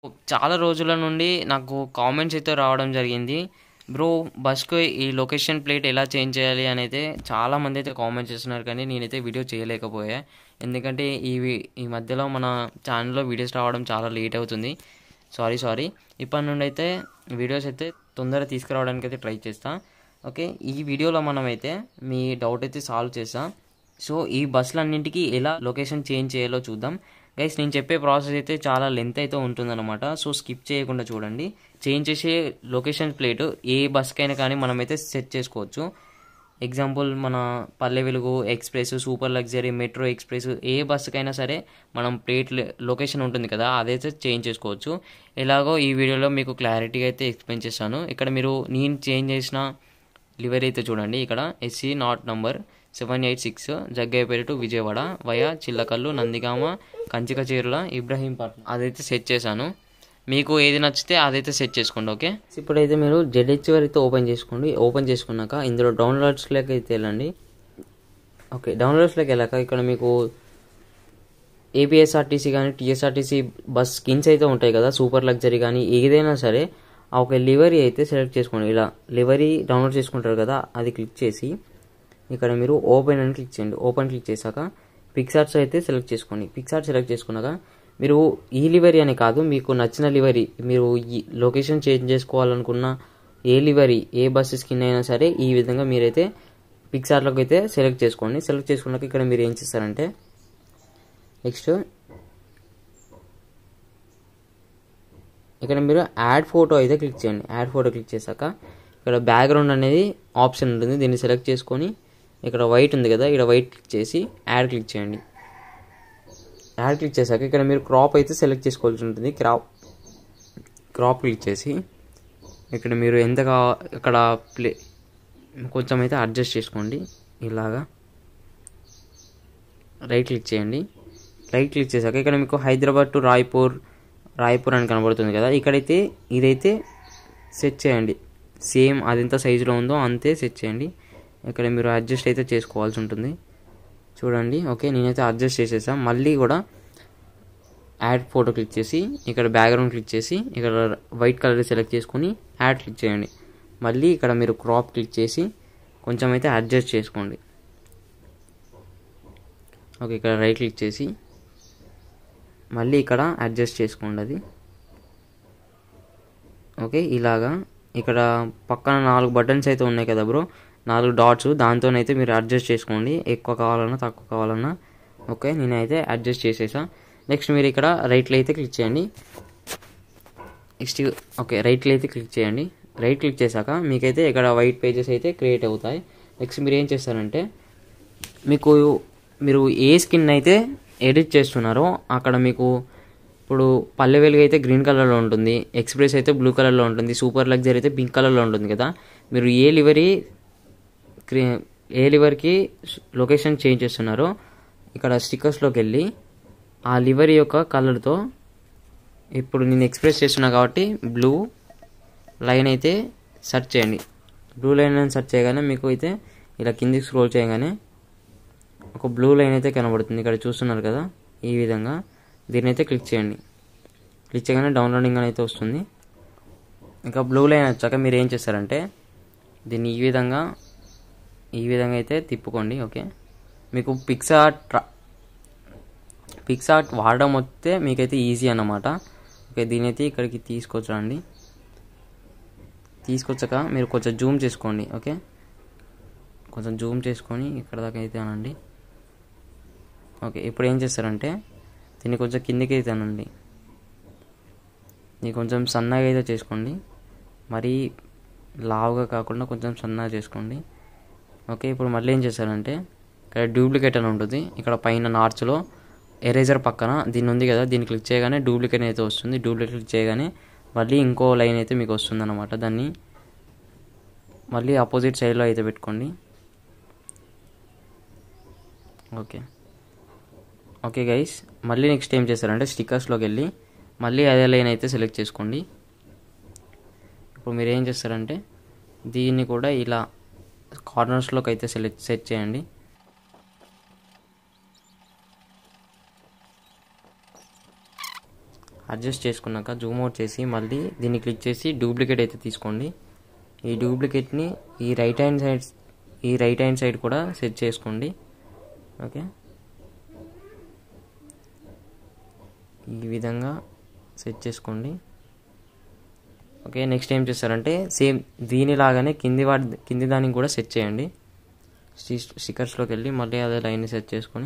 చాలా రోజుల నుండి నాకు కామెంట్స్ అయితే రావడం జరిగింది బ్రో బస్కు ఈ లొకేషన్ ప్లేట్ ఎలా చేంజ్ చేయాలి అని అయితే చాలామంది అయితే కామెంట్ చేస్తున్నారు కానీ నేనైతే వీడియో చేయలేకపోయా ఎందుకంటే ఈ వి- ఈ మధ్యలో మన ఛానల్లో వీడియోస్ రావడం చాలా లేట్ అవుతుంది సారీ సారీ ఇప్పటి నుండి అయితే వీడియోస్ అయితే తొందరగా తీసుకురావడానికి అయితే ట్రై చేస్తా ఓకే ఈ వీడియోలో మనం అయితే మీ డౌట్ అయితే సాల్వ్ చేస్తా సో ఈ బస్సులన్నింటికి ఎలా లొకేషన్ చేంజ్ చేయాలో చూద్దాం గైస్ నేను చెప్పే ప్రాసెస్ అయితే చాలా లెంత్ అయితే ఉంటుందన్నమాట సో స్కిప్ చేయకుండా చూడండి చేంజ్ చేసే లొకేషన్ ప్లేట్ ఏ బస్కైనా కానీ మనమైతే సెట్ చేసుకోవచ్చు ఎగ్జాంపుల్ మన Palle Velugu express super luxury metro express ఏ బస్సుకైనా సరే మనం ప్లేట్ లొకేషన్ ఉంటుంది కదా అదైతే చేంజ్ చేసుకోవచ్చు ఎలాగో ఈ వీడియోలో మీకు క్లారిటీగా అయితే ఎక్స్ప్లెయిన్ చేస్తాను ఇక్కడ మీరు నేను చేంజ్ చేసిన లివరీ అయితే చూడండి ఇక్కడ SC not number seven eight six Jaggayyapeta to Vijayawada via Chillakallu Nandigama Kanchikacherla Ibrahimpatnam అదైతే సెట్ చేశాను మీకు ఏది నచ్చితే అదైతే సెట్ చేసుకోండి ఓకే ఇప్పుడైతే మీరు జెడ్హెచ్ అయితే ఓపెన్ చేసుకోండి ఓపెన్ చేసుకున్నాక ఇందులో డౌన్లోడ్స్లోకి అయితే వెళ్ళండి ఓకే డౌన్లోడ్స్లోకి వెళ్ళాక ఇక్కడ మీకు ఏపీఎస్ఆర్టీసీ కానీ టీఎస్ఆర్టీసీ బస్ స్కిన్స్ అయితే ఉంటాయి కదా సూపర్ లగ్జరీ కానీ ఏదైనా సరే ఆ ఒక లివరీ అయితే సెలెక్ట్ చేసుకోండి ఇలా లివరీ డౌన్లోడ్ చేసుకుంటారు కదా అది క్లిక్ చేసి ఇక్కడ మీరు ఓపెన్ అని క్లిక్ చేయండి ఓపెన్ క్లిక్ చేశాక పిక్సార్ట్స్ అయితే సెలెక్ట్ చేసుకోండి పిక్సార్ట్ సెలెక్ట్ చేసుకున్నాక మీరు ఈ లివరీ అని కాదు మీకు నచ్చిన లివరీ మీరు ఈ లొకేషన్ చేంజ్ చేసుకోవాలనుకున్న ఏ లివరీ ఏ బస్ స్కిన్ అయినా సరే ఈ విధంగా మీరైతే పిక్సార్ట్లోకి అయితే సెలెక్ట్ చేసుకోండి సెలెక్ట్ చేసుకున్నాక ఇక్కడ మీరు ఏం చేస్తారంటే నెక్స్ట్ ఇక్కడ మీరు యాడ్ ఫోటో అయితే క్లిక్ చేయండి యాడ్ ఫోటో క్లిక్ చేశాక ఇక్కడ బ్యాక్గ్రౌండ్ అనేది ఆప్షన్ ఉంటుంది దీన్ని సెలెక్ట్ చేసుకొని ఇక్కడ వైట్ ఉంది కదా ఇక్కడ వైట్ క్లిక్ చేసి యాడ్ క్లిక్ చేయండి యాడ్ క్లిక్ చేశాక ఇక్కడ మీరు క్రాప్ అయితే సెలెక్ట్ చేసుకోవాల్సి ఉంటుంది క్రాప్ క్రాప్ క్లిక్ చేసి ఇక్కడ మీరు ఎంత కా ఇక్కడ ప్లే కొంచెం అయితే అడ్జస్ట్ చేసుకోండి ఇలాగా రైట్ క్లిక్ చేయండి రైట్ క్లిక్ చేశాక ఇక్కడ మీకు హైదరాబాద్ టు రాయ్పూర్ రాయ్పూర్ అని కనబడుతుంది కదా ఇక్కడైతే ఇదైతే సెట్ చేయండి సేమ్ అది ఎంత సైజులో ఉందో అంతే సెట్ చేయండి ఇక్కడ మీరు అడ్జస్ట్ అయితే చేసుకోవాల్సి ఉంటుంది చూడండి ఓకే నేనైతే అడ్జస్ట్ చేసేసా మళ్ళీ కూడా యాడ్ ఫోటో క్లిక్ చేసి ఇక్కడ బ్యాక్గ్రౌండ్ క్లిక్ చేసి ఇక్కడ వైట్ కలర్ సెలెక్ట్ చేసుకొని యాడ్ క్లిక్ చేయండి మళ్ళీ ఇక్కడ మీరు క్రాప్ క్లిక్ చేసి కొంచెం అయితే అడ్జస్ట్ చేసుకోండి ఓకే ఇక్కడ రైట్ క్లిక్ చేసి మళ్ళీ ఇక్కడ అడ్జస్ట్ చేసుకోండి అది ఓకే ఇలాగా ఇక్కడ పక్కన నాలుగు బటన్స్ అయితే ఉన్నాయి కదా బ్రో నాలుగు డాట్స్ దాంతోనైతే మీరు అడ్జస్ట్ చేసుకోండి ఎక్కువ కావాలన్నా తక్కువ కావాలన్నా ఓకే నేనైతే అడ్జస్ట్ చేసేసా నెక్స్ట్ మీరు ఇక్కడ రైట్లో అయితే క్లిక్ చేయండి నెక్స్ట్ ఓకే రైట్లో అయితే క్లిక్ చేయండి రైట్ క్లిక్ చేశాక మీకైతే ఇక్కడ వైట్ పేజెస్ అయితే క్రియేట్ అవుతాయి నెక్స్ట్ మీరు ఏం చేస్తారంటే మీకు మీరు ఏ స్కిన్ అయితే ఎడిట్ చేస్తున్నారో అక్కడ మీకు ఇప్పుడు పల్లె వెలుగు అయితే గ్రీన్ కలర్లో ఉంటుంది ఎక్స్ప్రెస్ అయితే బ్లూ కలర్లో ఉంటుంది సూపర్ లగ్జరీ అయితే పింక్ కలర్లో ఉంటుంది కదా మీరు ఏ లివరీ క్రీ ఏ లివర్కి లొకేషన్ చేంజ్ చేస్తున్నారో ఇక్కడ స్టిక్కర్స్లోకి వెళ్ళి ఆ లివర్ యొక్క కలర్తో ఇప్పుడు నేను ఎక్స్ప్రెస్ చేస్తున్నా కాబట్టి బ్లూ లైన్ అయితే సెర్చ్ చేయండి బ్లూ లైన్ అని సెర్చ్ చేయగానే మీకు అయితే ఇలా కిందికి స్క్రోల్ చేయగానే ఒక బ్లూ లైన్ అయితే కనబడుతుంది ఇక్కడ చూస్తున్నారు కదా ఈ విధంగా దీన్ని అయితే క్లిక్ చేయండి క్లిక్ చేయగానే డౌన్లోడింగ్ అని అయితే వస్తుంది ఇంకా బ్లూ లైన్ వచ్చాక మీరు ఏం చేస్తారంటే దీన్ని ఈ విధంగా ఈ విధంగా అయితే తిప్పుకోండి ఓకే మీకు పిక్సార్ట్ ట్రా పిక్సార్ట్ వాడడం వస్తే మీకైతే ఈజీ అన్నమాట ఓకే దీని అయితే ఇక్కడికి తీసుకొచ్చండి తీసుకొచ్చాక మీరు కొంచెం జూమ్ చేసుకోండి ఓకే కొంచెం జూమ్ చేసుకొని ఇక్కడ దాకా అయితే అనండి ఓకే ఇప్పుడు ఏం చేస్తారంటే దీన్ని కొంచెం కిందికి అయితే అనండి ఇది కొంచెం సన్నగా అయితే చేసుకోండి మరీ లావుగా కాకుండా కొంచెం సన్నగా చేసుకోండి ఓకే ఇప్పుడు మళ్ళీ ఏం చేస్తారంటే ఇక్కడ డూప్లికేట్ అని ఉంటుంది ఇక్కడ పైన నార్చ్లో ఎరేజర్ పక్కన దీన్ని ఉంది కదా దీన్ని క్లిక్ చేయగానే డూప్లికేట్ అయితే వస్తుంది డూప్లికేట్ క్లిక్ చేయగానే మళ్ళీ ఇంకో లైన్ అయితే మీకు వస్తుంది అనమాట దాన్ని మళ్ళీ ఆపోజిట్ సైడ్లో అయితే పెట్టుకోండి ఓకే ఓకే గైస్ మళ్ళీ నెక్స్ట్ ఏం చేస్తారంటే స్టిక్కర్స్లోకి వెళ్ళి మళ్ళీ అదే లైన్ అయితే సెలెక్ట్ చేసుకోండి ఇప్పుడు మీరు ఏం చేస్తారంటే దీన్ని కూడా ఇలా కార్నర్స్లోకి అయితే సెలెక్ట్ సెట్ చేయండి అడ్జస్ట్ చేసుకున్నాక జూమ్ అవుట్ చేసి మళ్ళీ దీన్ని క్లిక్ చేసి డూప్లికేట్ అయితే తీసుకోండి ఈ డూప్లికేట్ని ఈ రైట్ హ్యాండ్ సైడ్ ఈ రైట్ హ్యాండ్ సైడ్ కూడా సెట్ చేసుకోండి ఓకే ఈ విధంగా సెట్ చేసుకోండి ఓకే నెక్స్ట్ ఏం చేస్తారంటే సేమ్ దీనిలాగానే కింది వాడి కింది దానికి కూడా సెట్ చేయండి స్టిక్కర్స్లోకి వెళ్ళి మళ్ళీ అదే లైన్ సెట్ చేసుకొని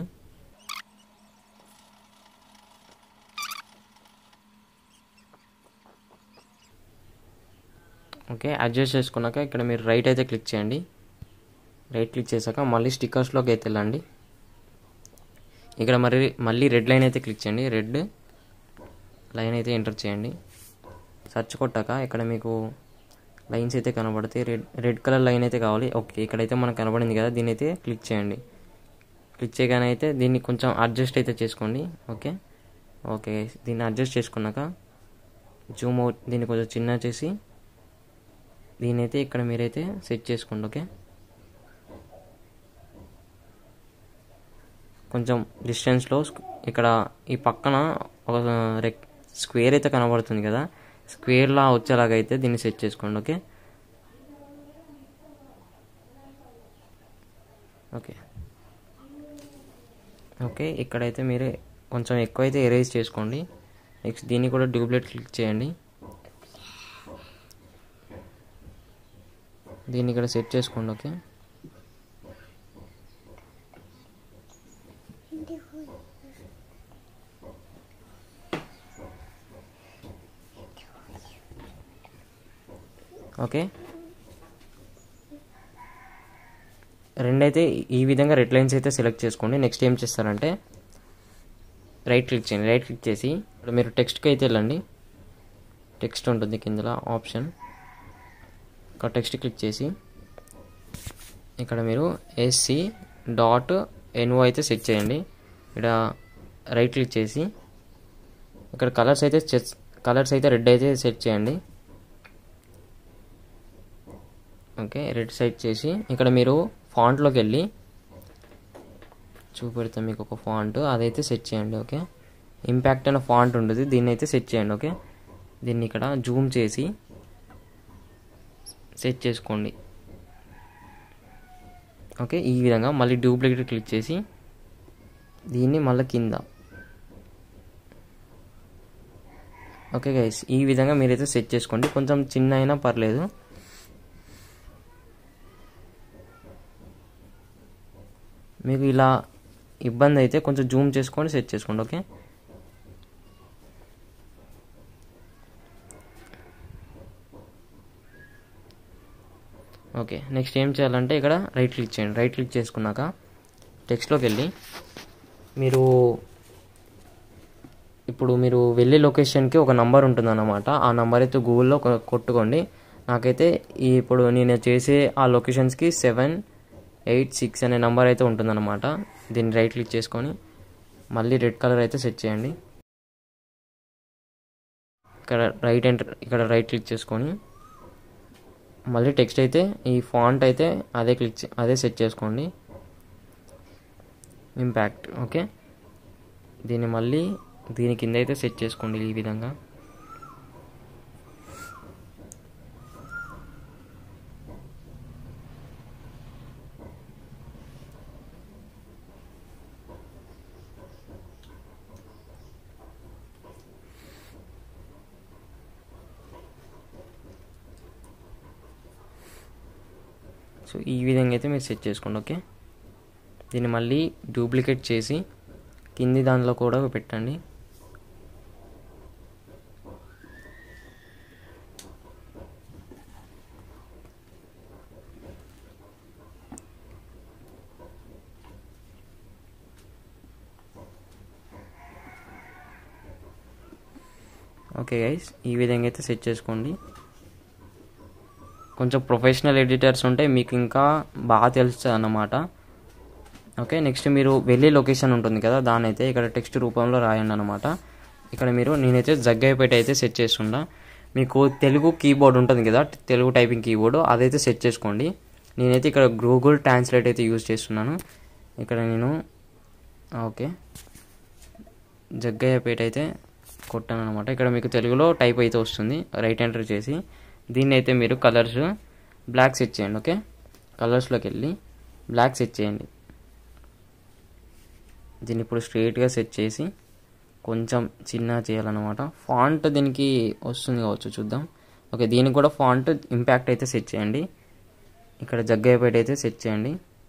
ఓకే అడ్జస్ట్ చేసుకున్నాక ఇక్కడ మీరు రైట్ అయితే క్లిక్ చేయండి రైట్ క్లిక్ చేశాక మళ్ళీ స్టిక్కర్స్లోకి అయితే వెళ్ళండి ఇక్కడ మరి మళ్ళీ రెడ్ లైన్ అయితే క్లిక్ చేయండి రెడ్ లైన్ అయితే ఎంటర్ చేయండి సెర్చ్ కొట్టాక ఇక్కడ మీకు లైన్స్ అయితే కనబడతాయి రెడ్ రెడ్ కలర్ లైన్ అయితే కావాలి ఓకే ఇక్కడైతే మనకు కనబడింది కదా దీని అయితే క్లిక్ చేయండి క్లిక్ చేయగానే అయితే దీన్ని కొంచెం అడ్జస్ట్ అయితే చేసుకోండి ఓకే ఓకే దీన్ని అడ్జస్ట్ చేసుకున్నాక జూమ్ అవుట్ దీన్ని కొంచెం చిన్న చేసి దీని అయితే ఇక్కడ మీరైతే సెట్ చేసుకోండి ఓకే కొంచెం డిస్టెన్స్లో ఇక్కడ ఈ పక్కన ఒక రెక్ స్క్వేర్ అయితే కనబడుతుంది కదా స్క్వేర్లా వచ్చేలాగా అయితే దీన్ని సెట్ చేసుకోండి ఓకే ఓకే ఓకే ఇక్కడైతే మీరు కొంచెం ఎక్కువైతే ఎరేజ్ చేసుకోండి నెక్స్ట్ దీన్ని కూడా డూప్లెట్ క్లిక్ చేయండి దీన్ని ఇక్కడ సెట్ చేసుకోండి ఓకే ఓకే రెండైతే ఈ విధంగా రెడ్ లైన్స్ అయితే సెలెక్ట్ చేసుకోండి నెక్స్ట్ ఏం చేస్తారంటే రైట్ క్లిక్ చేయండి రైట్ క్లిక్ చేసి ఇప్పుడు మీరు టెక్స్ట్కి అయితే వెళ్ళండి టెక్స్ట్ ఉంటుంది కిందలో ఆప్షన్ ఇక్కడ టెక్స్ట్ క్లిక్ చేసి ఇక్కడ మీరు ఎస్సి డాట్ ఎన్ఓ అయితే సెట్ చేయండి ఇక్కడ రైట్ క్లిక్ చేసి ఇక్కడ కలర్స్ అయితే కలర్స్ అయితే రెడ్ అయితే సెట్ చేయండి ఓకే రెడ్ సైడ్ చేసి ఇక్కడ మీరు ఫాంట్లోకి వెళ్ళి చూపెడతాం మీకు ఒక ఫాంట్ అదైతే సెట్ చేయండి ఓకే ఇంపాక్ట్ అనే ఫాంట్ ఉంటుంది దీన్ని అయితే సెట్ చేయండి ఓకే దీన్ని ఇక్కడ జూమ్ చేసి సెట్ చేసుకోండి ఓకే ఈ విధంగా మళ్ళీ డూప్లికేట్ క్లిక్ చేసి దీన్ని మళ్ళీ కింద ఓకే గైస్ ఈ విధంగా మీరైతే సెట్ చేసుకోండి కొంచెం చిన్న అయినా పర్లేదు మీకు ఇలా ఇబ్బంది అయితే కొంచెం జూమ్ చేసుకొని సెట్ చేసుకోండి ఓకే ఓకే నెక్స్ట్ ఏం చేయాలంటే ఇక్కడ రైట్ క్లిక్ చేయండి రైట్ క్లిక్ చేసుకున్నాక టెక్స్ట్లోకి వెళ్ళి మీరు ఇప్పుడు మీరు వెళ్ళే లొకేషన్కి ఒక నంబర్ ఉంటుందన్నమాట ఆ నంబర్ అయితే గూగుల్లో కొట్టుకోండి నాకైతే ఈ ఇప్పుడు నేను చేసే ఆ లొకేషన్స్కి సెవెన్ ఎయిట్ సిక్స్ అనే నెంబర్ అయితే ఉంటుందన్నమాట దీన్ని రైట్ క్లిక్ చేసుకొని మళ్ళీ రెడ్ కలర్ అయితే సెట్ చేయండి ఇక్కడ రైట్ ఎంటర్ ఇక్కడ రైట్ క్లిక్ చేసుకొని మళ్ళీ టెక్స్ట్ అయితే ఈ ఫాంట్ అయితే అదే క్లిక్ అదే సెట్ చేసుకోండి ఇంపాక్ట్ ఓకే దీన్ని మళ్ళీ దీని కింద అయితే సెట్ చేసుకోండి ఈ విధంగా సో ఈ విధంగా అయితే మీరు సెట్ చేసుకోండి ఓకే దీన్ని మళ్ళీ డూప్లికేట్ చేసి కింది దానిలో కూడా పెట్టండి ఓకే గైస్ ఈ విధంగా అయితే సెట్ చేసుకోండి కొంచెం ప్రొఫెషనల్ ఎడిటర్స్ ఉంటే మీకు ఇంకా బాగా తెలుస్తుంది అన్నమాట ఓకే నెక్స్ట్ మీరు వెళ్ళే లొకేషన్ ఉంటుంది కదా దాని అయితే ఇక్కడ టెక్స్ట్ రూపంలో రాయండి అనమాట ఇక్కడ మీరు నేనైతే జగ్గయ్యపేట అయితే సెట్ చేస్తుండా మీకు తెలుగు కీబోర్డ్ ఉంటుంది కదా తెలుగు టైపింగ్ కీబోర్డ్ అదైతే సెట్ చేసుకోండి నేనైతే ఇక్కడ గూగుల్ ట్రాన్స్లేట్ అయితే యూజ్ చేస్తున్నాను ఇక్కడ నేను ఓకే జగ్గయ్యపేట అయితే కొట్టాను అనమాట ఇక్కడ మీకు తెలుగులో టైప్ అయితే వస్తుంది రైట్ ఎంటర్ చేసి దీన్ని అయితే మీరు కలర్స్ బ్లాక్ సెట్ చేయండి ఓకే కలర్స్లోకి వెళ్ళి బ్లాక్ సెట్ చేయండి దీన్ని ఇప్పుడు స్ట్రైట్గా సెట్ చేసి కొంచెం చిన్న చేయాలన్నమాట ఫాంట్ దీనికి వస్తుంది కావచ్చు చూద్దాం ఓకే దీనికి కూడా ఫాంట్ ఇంపాక్ట్ అయితే సెట్ చేయండి ఇక్కడ జగ్గయ్యపేట అయితే సెట్ చేయండి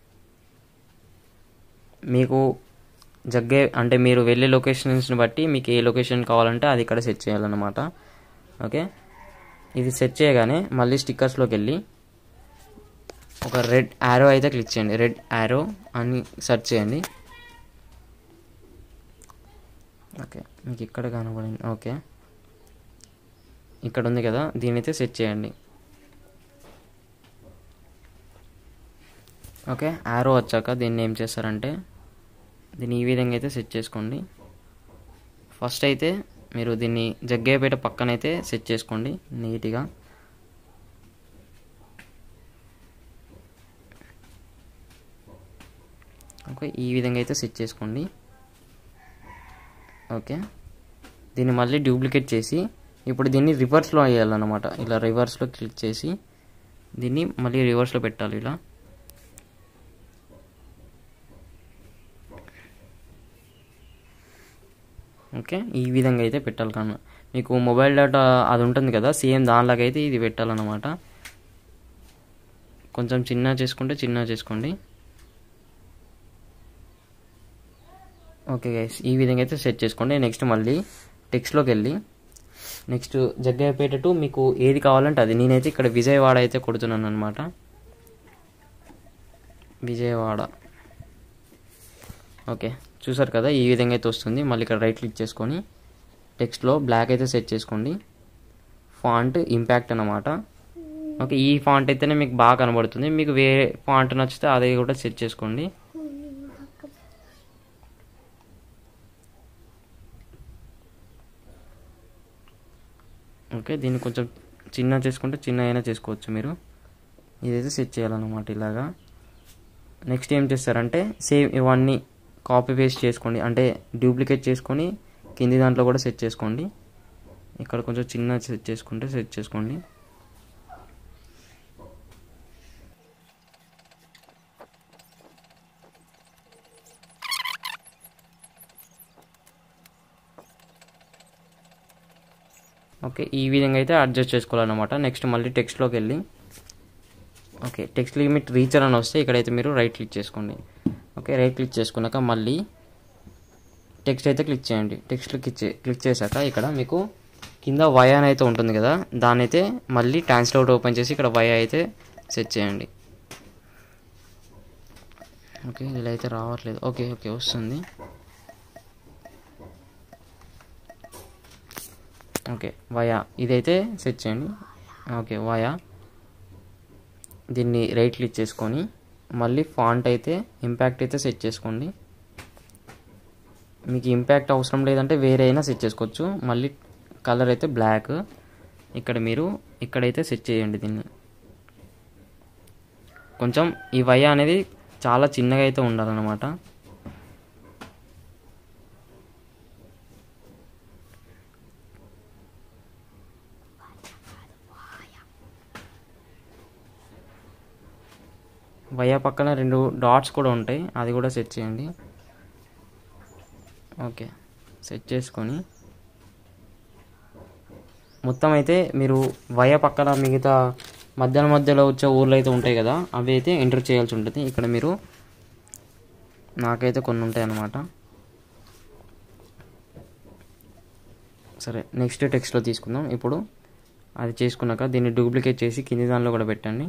మీకు జగ్గే అంటే మీరు వెళ్ళే లొకేషన్స్ని బట్టి మీకు ఏ లొకేషన్ కావాలంటే అది ఇక్కడ సెట్ చేయాలన్నమాట ఓకే ఇది సెట్ చేయగానే మళ్ళీ స్టిక్కర్స్లోకి వెళ్ళి ఒక రెడ్ యారో అయితే క్లిక్ చేయండి రెడ్ యారో అని సెర్చ్ చేయండి ఓకే మీకు ఇక్కడ కనబడింది ఓకే ఇక్కడ ఉంది కదా దీని అయితే సెట్ చేయండి ఓకే యారో వచ్చాక దీన్ని ఏం చేస్తారంటే దీన్ని ఈ విధంగా అయితే సెట్ చేసుకోండి ఫస్ట్ అయితే మీరు దీన్ని జగ్గయ్యపేట పక్కన అయితే సెట్ చేసుకోండి నీట్గా ఓకే ఈ విధంగా అయితే సెట్ చేసుకోండి ఓకే దీన్ని మళ్ళీ డూప్లికేట్ చేసి ఇప్పుడు దీన్ని రివర్స్లో వేయాలన్నమాట ఇలా రివర్స్లో క్లిక్ చేసి దీన్ని మళ్ళీ రివర్స్లో పెట్టాలి ఇలా ఓకే ఈ విధంగా అయితే పెట్టాలి కన్నా మీకు మొబైల్ డేటా అది ఉంటుంది కదా సేమ్ దానిలాగా అయితే ఇది పెట్టాలన్నమాట కొంచెం చిన్న చేసుకుంటే చిన్న చేసుకోండి ఓకే గైస్ ఈ విధంగా అయితే సెట్ చేసుకోండి నెక్స్ట్ మళ్ళీ టెక్స్ట్లోకి వెళ్ళి నెక్స్ట్ జగ్గయ్యపేట టు మీకు ఏది కావాలంటే అది నేనైతే ఇక్కడ విజయవాడ అయితే కొడుతున్నాను అనమాట విజయవాడ ఓకే చూసారు కదా ఈ విధంగా అయితే వస్తుంది మళ్ళీ ఇక్కడ రైట్ క్లిక్ చేసుకొని టెక్స్ట్లో బ్లాక్ అయితే సెట్ చేసుకోండి ఫాంట్ ఇంపాక్ట్ అన్నమాట ఓకే ఈ ఫాంట్ అయితేనే మీకు బాగా కనబడుతుంది మీకు వేరే ఫాంట్ నచ్చితే అది కూడా సెట్ చేసుకోండి ఓకే దీన్ని కొంచెం చిన్న చేసుకుంటే చిన్న అయినా చేసుకోవచ్చు మీరు ఇదైతే సెట్ చేయాలన్నమాట ఇలాగా నెక్స్ట్ ఏం చేస్తారంటే సేమ్ ఇవన్నీ కాపీ పేస్ట్ చేసుకోండి అంటే డూప్లికేట్ చేసుకొని కింది దాంట్లో కూడా సెట్ చేసుకోండి ఇక్కడ కొంచెం చిన్న సెట్ చేసుకుంటే సెట్ చేసుకోండి ఓకే ఈ విధంగా అయితే అడ్జస్ట్ చేసుకోవాలన్నమాట నెక్స్ట్ మళ్ళీ టెక్స్ట్లోకి వెళ్ళి ఓకే టెక్స్ట్ లిమిట్ రీచర్ అని వస్తే ఇక్కడైతే మీరు రైట్ క్లిక్ చేసుకోండి ఓకే రైట్ క్లిక్ చేసుకున్నాక మళ్ళీ టెక్స్ట్ అయితే క్లిక్ చేయండి టెక్స్ట్ క్లిక్ చే క్లిక్ చేశాక ఇక్కడ మీకు కింద వై అని అయితే ఉంటుంది కదా దాన్ని అయితే మళ్ళీ ట్రాన్స్లేట్ ఓపెన్ చేసి ఇక్కడ వై అయితే సెట్ చేయండి ఓకే ఇలా అయితే రావట్లేదు ఓకే ఓకే వస్తుంది ఓకే వయా ఇదైతే సెట్ చేయండి ఓకే వయా దీన్ని రైట్ క్లిక్ చేసుకొని మళ్ళీ ఫాంట్ అయితే ఇంపాక్ట్ అయితే సెట్ చేసుకోండి మీకు ఇంపాక్ట్ అవసరం లేదంటే వేరే అయినా సెట్ చేసుకోవచ్చు మళ్ళీ కలర్ అయితే బ్లాక్ ఇక్కడ మీరు ఇక్కడైతే సెట్ చేయండి దీన్ని కొంచెం ఈ వయ అనేది చాలా చిన్నగా అయితే ఉండాలన్నమాట వయ పక్కన రెండు డాట్స్ కూడా ఉంటాయి అది కూడా సెట్ చేయండి ఓకే సెట్ చేసుకొని మొత్తం అయితే మీరు వయ పక్కన మిగతా మధ్యలో మధ్యలో వచ్చే ఊర్లు అయితే ఉంటాయి కదా అవి అయితే ఎంటర్ చేయాల్సి ఉంటుంది ఇక్కడ మీరు నాకైతే కొన్ని ఉంటాయి అన్నమాట సరే నెక్స్ట్ టెక్స్ట్లో తీసుకుందాం ఇప్పుడు అది చేసుకున్నాక దీన్ని డూప్లికేట్ చేసి కింది దానిలో కూడా పెట్టండి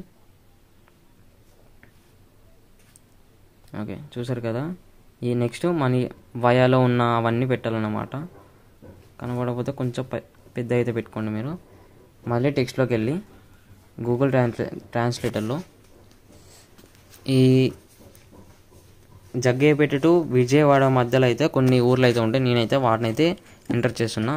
ఓకే చూసారు కదా ఈ నెక్స్ట్ మన వయాలో ఉన్న అవన్నీ పెట్టాలన్నమాట కనబడకపోతే కొంచెం పెద్ద అయితే పెట్టుకోండి మీరు మళ్ళీ టెక్స్ట్లోకి వెళ్ళి గూగుల్ ట్రాన్స్లే ట్రాన్స్లేటర్లో ఈ జగ్గయ్యపేట టు విజయవాడ మధ్యలో అయితే కొన్ని ఊర్లు అయితే ఉంటాయి నేనైతే వాటిని అయితే ఎంటర్ చేస్తున్నా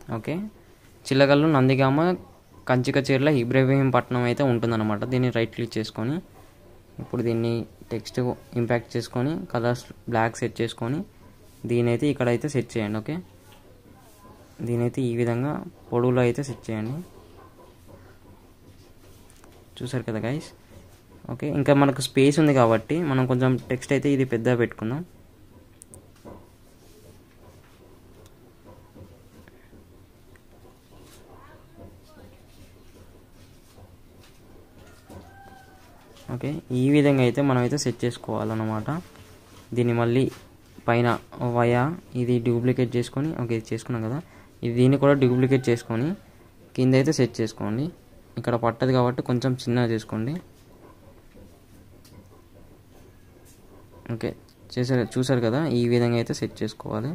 ఓకే చిల్లగల్లు నందిగామ కంచిక చీరల ఇబ్రహీంపట్నం అయితే ఉంటుందన్నమాట దీన్ని రైట్ క్లిక్ చేసుకొని ఇప్పుడు దీన్ని టెక్స్ట్ ఇంపాక్ట్ చేసుకొని కలర్స్ బ్లాక్ సెట్ చేసుకొని దీనైతే ఇక్కడైతే సెట్ చేయండి ఓకే దీనైతే ఈ విధంగా పొడవులో అయితే సెట్ చేయండి చూసారు కదా గైస్ ఓకే ఇంకా మనకు స్పేస్ ఉంది కాబట్టి మనం కొంచెం టెక్స్ట్ అయితే ఇది పెద్దగా పెట్టుకుందాం ఓకే ఈ విధంగా అయితే మనం అయితే సెట్ చేసుకోవాలన్నమాట దీన్ని మళ్ళీ పైన వయా ఇది డూప్లికేట్ చేసుకొని ఓకే ఇది చేసుకున్నాం కదా ఇది దీన్ని కూడా డూప్లికేట్ చేసుకొని కింద అయితే సెట్ చేసుకోండి ఇక్కడ పట్టదు కాబట్టి కొంచెం చిన్నగా చేసుకోండి ఓకే చేసారు చూసారు కదా ఈ విధంగా అయితే సెట్ చేసుకోవాలి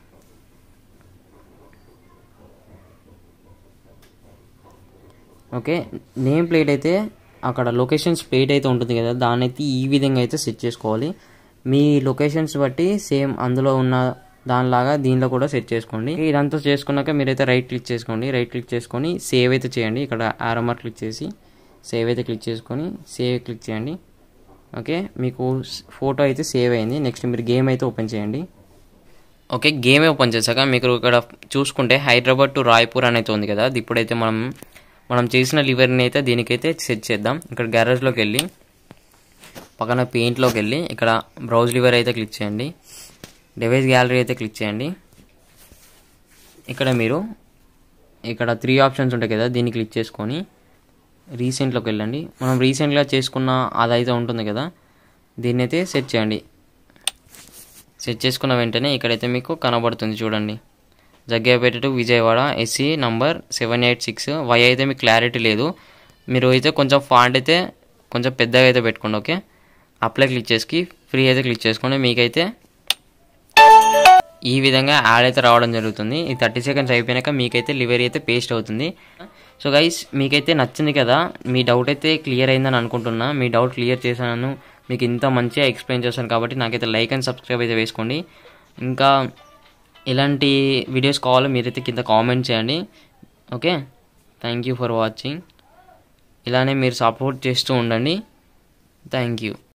ఓకే నేమ్ ప్లేట్ అయితే అక్కడ లొకేషన్స్ ప్లేట్ అయితే ఉంటుంది కదా దాన్ని అయితే ఈ విధంగా అయితే సెట్ చేసుకోవాలి మీ లొకేషన్స్ బట్టి సేమ్ అందులో ఉన్న దానిలాగా దీనిలో కూడా సెట్ చేసుకోండి ఇదంతా చేసుకున్నాక మీరైతే రైట్ క్లిక్ చేసుకోండి రైట్ క్లిక్ చేసుకొని సేవ్ అయితే చేయండి ఇక్కడ ఆరోమార్ క్లిక్ చేసి సేవ్ అయితే క్లిక్ చేసుకొని సేవ్ క్లిక్ చేయండి ఓకే మీకు ఫోటో అయితే సేవ్ అయింది నెక్స్ట్ మీరు గేమ్ అయితే ఓపెన్ చేయండి ఓకే గేమ్ ఓపెన్ చేశాక మీకు ఇక్కడ చూసుకుంటే హైదరాబాద్ టు రాయ్పూర్ అనేది ఉంది కదా అది ఇప్పుడైతే మనం మనం చేసిన లివర్ని అయితే దీనికైతే సెట్ చేద్దాం ఇక్కడ గ్యారేజ్లోకి వెళ్ళి పక్కన పెయింట్లోకి వెళ్ళి ఇక్కడ బ్రౌజ్ లివర్ అయితే క్లిక్ చేయండి డివైస్ గ్యాలరీ అయితే క్లిక్ చేయండి ఇక్కడ మీరు ఇక్కడ త్రీ ఆప్షన్స్ ఉంటాయి కదా దీన్ని క్లిక్ చేసుకొని రీసెంట్లోకి వెళ్ళండి మనం రీసెంట్గా చేసుకున్న అదైతే ఉంటుంది కదా దీన్ని అయితే సెట్ చేయండి సెట్ చేసుకున్న వెంటనే ఇక్కడైతే మీకు కనబడుతుంది చూడండి Jaggapeta to Vijayawada SC number seven eight six Y అయితే మీకు క్లారిటీ లేదు మీరు అయితే కొంచెం ఫాంట్ అయితే కొంచెం పెద్దగా అయితే పెట్టుకోండి ఓకే అప్లై క్లిక్ చేసి ఫ్రీ అయితే క్లిక్ చేసుకోండి మీకైతే ఈ విధంగా యాడ్ అయితే రావడం జరుగుతుంది ఈ థర్టీ సెకండ్స్ అయిపోయాక మీకైతే లివరీ అయితే పేస్ట్ అవుతుంది సో గైస్ మీకైతే నచ్చింది కదా మీ డౌట్ అయితే క్లియర్ అయిందని అనుకుంటున్నా మీ డౌట్ క్లియర్ చేశాను మీకు ఇంత మంచిగా ఎక్స్ప్లెయిన్ చేశాను కాబట్టి నాకైతే లైక్ అండ్ సబ్స్క్రైబ్ అయితే వేసుకోండి ఇంకా ఇలాంటి వీడియోస్ కావాలో మీరైతే కింద కామెంట్ చేయండి okay thank you for watching ఇలానే మీరు సపోర్ట్ చేస్తూ ఉండండి థ్యాంక్ యూ